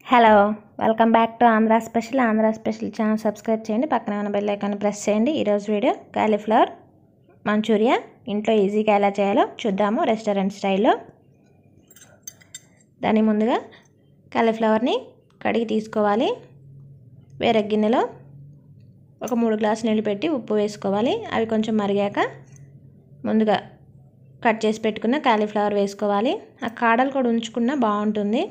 hello welcome back to Andhra special Andhra special channel subscribe చేయండి పక్కన ఉన్న బెల్ ఐకాన్ ప్రెస్ చేయండి ఈరోజు వీడియో కాలీఫ్లవర్ మంచూరియా ఇంట్లో ఈజీగా ఎలా చేయాలో చూద్దాము రెస్టారెంట్ స్టైల్లో దాని ముందుగా కాలీఫ్లవర్ని కడిగి తీసుకోవాలి వేరే గిన్నెలో ఒక మూడు గ్లాసు నీళ్ళు పెట్టి ఉప్పు వేసుకోవాలి అవి కొంచెం మరిగాక ముందుగా కట్ చేసి పెట్టుకున్న కాలీఫ్లవర్ వేసుకోవాలి ఆ కాడలు కూడా ఉంచుకున్నా బాగుంటుంది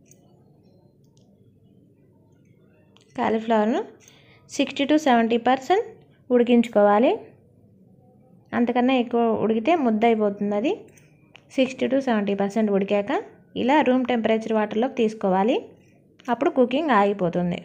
కాలీఫ్లవర్ను సిక్స్టీ టు సెవెంటీ పర్సెంట్ ఉడికించుకోవాలి అంతకన్నా ఎక్కువ ఉడికితే ముద్ద అయిపోతుంది అది సిక్స్టీ టు సెవెంటీ పర్సెంట్ ఉడికాక ఇలా రూమ్ టెంపరేచర్ వాటర్లోకి తీసుకోవాలి అప్పుడు కుకింగ్ ఆగిపోతుంది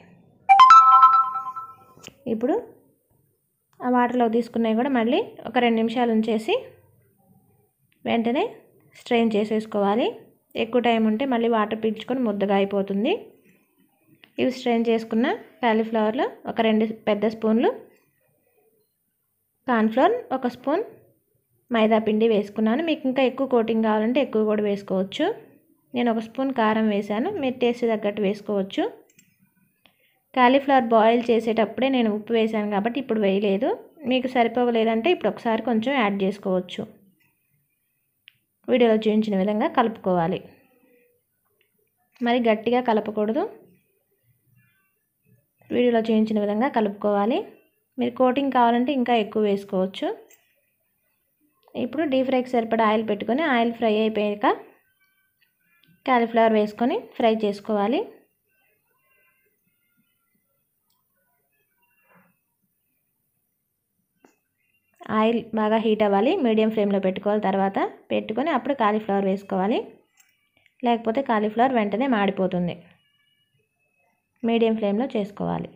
ఇప్పుడు ఆ వాటర్లో తీసుకున్నవి కూడా మళ్ళీ ఒక రెండు నిమిషాలు ఉంచేసి వెంటనే స్ట్రెయిన్ చేసేసుకోవాలి ఎక్కువ టైం ఉంటే మళ్ళీ వాటర్ పీల్చుకొని ముద్దగా అయిపోతుంది ఇవి స్ట్రెయిన్ చేసుకున్న కాలీఫ్లవర్లో ఒక రెండు పెద్ద స్పూన్లు కార్న్ఫ్లోర్ ఒక స్పూన్ మైదా పిండి వేసుకున్నాను మీకు ఇంకా ఎక్కువ కోటింగ్ కావాలంటే ఎక్కువ కూడా వేసుకోవచ్చు నేను ఒక స్పూన్ కారం వేశాను మీరు టేస్ట్ తగ్గట్టు వేసుకోవచ్చు కాలీఫ్లవర్ బాయిల్ చేసేటప్పుడే నేను ఉప్పు వేశాను కాబట్టి ఇప్పుడు వేయలేదు మీకు సరిపోలేదంటే ఇప్పుడు ఒకసారి కొంచెం యాడ్ చేసుకోవచ్చు వీడియోలో చూపించిన విధంగా కలుపుకోవాలి మరి గట్టిగా కలపకూడదు వీడియోలో చూపించిన విధంగా కలుపుకోవాలి మీరు కోటింగ్ కావాలంటే ఇంకా ఎక్కువ వేసుకోవచ్చు ఇప్పుడు డీప్ ఫ్రైకి సరిపడా ఆయిల్ పెట్టుకొని ఆయిల్ ఫ్రై అయిపోయాక కాలీఫ్లవర్ వేసుకొని ఫ్రై చేసుకోవాలి ఆయిల్ బాగా హీట్ అవ్వాలి మీడియం ఫ్లేమ్లో పెట్టుకోవాలి తర్వాత పెట్టుకొని అప్పుడు కాలీఫ్లవర్ వేసుకోవాలి లేకపోతే కాలీఫ్లవర్ వెంటనే మాడిపోతుంది మీడియం ఫ్లేమ్లో చేసుకోవాలి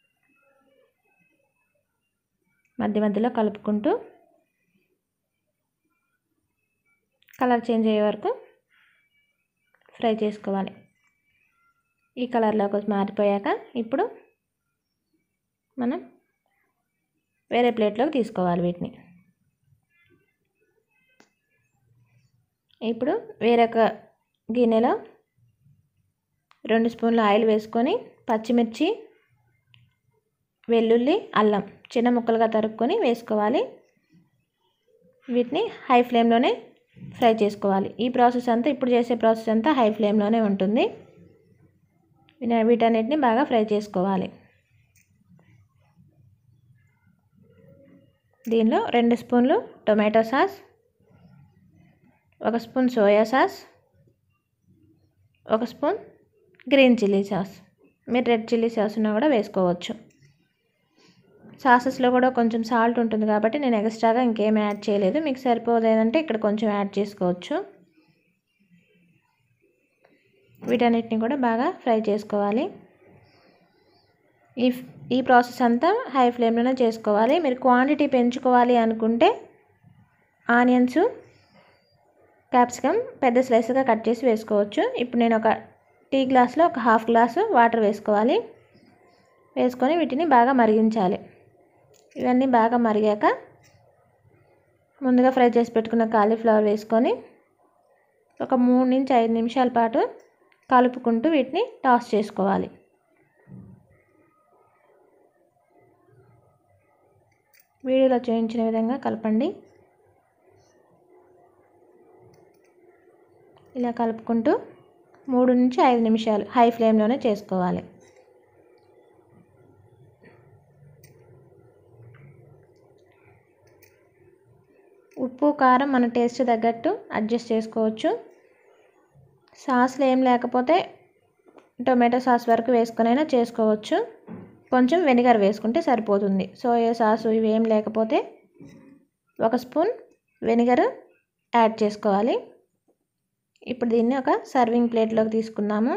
మధ్య మధ్యలో కలుపుకుంటూ కలర్ చేంజ్ అయ్యే వరకు ఫ్రై చేసుకోవాలి ఈ కలర్లోకి మారిపోయాక ఇప్పుడు మనం వేరే ప్లేట్లోకి తీసుకోవాలి వీటిని ఇప్పుడు వేరొక గిన్నెలో రెండు స్పూన్ల ఆయిల్ వేసుకొని పచ్చిమిర్చి వెల్లుల్లి అల్లం చిన్న ముక్కలుగా తరుక్కొని వేసుకోవాలి వీటిని హై ఫ్లేమ్లోనే ఫ్రై చేసుకోవాలి ఈ ప్రాసెస్ అంతా ఇప్పుడు చేసే ప్రాసెస్ అంతా హై ఫ్లేమ్లోనే ఉంటుంది వీటన్నిటిని బాగా ఫ్రై చేసుకోవాలి దీనిలో రెండు స్పూన్లు టొమాటో సాస్ ఒక స్పూన్ సోయా సాస్ ఒక స్పూన్ గ్రీన్ చిల్లీ సాస్ మీరు రెడ్ చిల్లీ సాస్ ఉన్నా కూడా వేసుకోవచ్చు సాసెస్లో కూడా కొంచెం సాల్ట్ ఉంటుంది కాబట్టి నేను ఎక్స్ట్రాగా ఇంకేం యాడ్ చేయలేదు మీకు సరిపోలేదంటే ఇక్కడ కొంచెం యాడ్ చేసుకోవచ్చు వీటన్నిటిని కూడా బాగా ఫ్రై చేసుకోవాలి ఈ ఈ ప్రాసెస్ అంతా హై ఫ్లేమ్లోనే చేసుకోవాలి మీరు క్వాంటిటీ పెంచుకోవాలి అనుకుంటే ఆనియన్స్ క్యాప్సికమ్ పెద్ద స్లైస్గా కట్ చేసి వేసుకోవచ్చు ఇప్పుడు నేను ఒక టీ గ్లాస్లో ఒక హాఫ్ గ్లాసు వాటర్ వేసుకోవాలి వేసుకొని వీటిని బాగా మరిగించాలి ఇవన్నీ బాగా మరిగాక ముందుగా ఫ్రై చేసి పెట్టుకున్న కాలీఫ్లవర్ వేసుకొని ఒక మూడు నుంచి ఐదు నిమిషాల పాటు కలుపుకుంటూ వీటిని టాస్ చేసుకోవాలి వీడియోలో చూపించిన విధంగా కలపండి ఇలా కలుపుకుంటూ మూడు నుంచి ఐదు నిమిషాలు హై ఫ్లేమ్లోనే చేసుకోవాలి ఉప్పు కారం మన టేస్ట్ తగ్గట్టు అడ్జస్ట్ చేసుకోవచ్చు సాస్లు ఏం లేకపోతే టొమాటో సాస్ వరకు వేసుకొనైనా చేసుకోవచ్చు కొంచెం వెనిగర్ వేసుకుంటే సరిపోతుంది సోయా సాసు ఇవి ఏం లేకపోతే ఒక స్పూన్ వెనిగర్ యాడ్ చేసుకోవాలి ఇప్పుడు దీన్ని ఒక సర్వింగ్ ప్లేట్లోకి తీసుకుందాము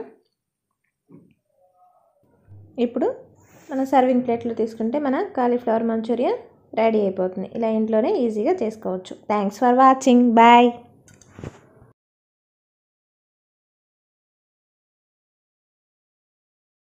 ఇప్పుడు మనం సర్వింగ్ ప్లేట్లో తీసుకుంటే మన కాలీఫ్లవర్ మంచూరియా రెడీ అయిపోతుంది ఇలా ఇంట్లోనే ఈజీగా చేసుకోవచ్చు థ్యాంక్స్ ఫర్ వాచింగ్ బాయ్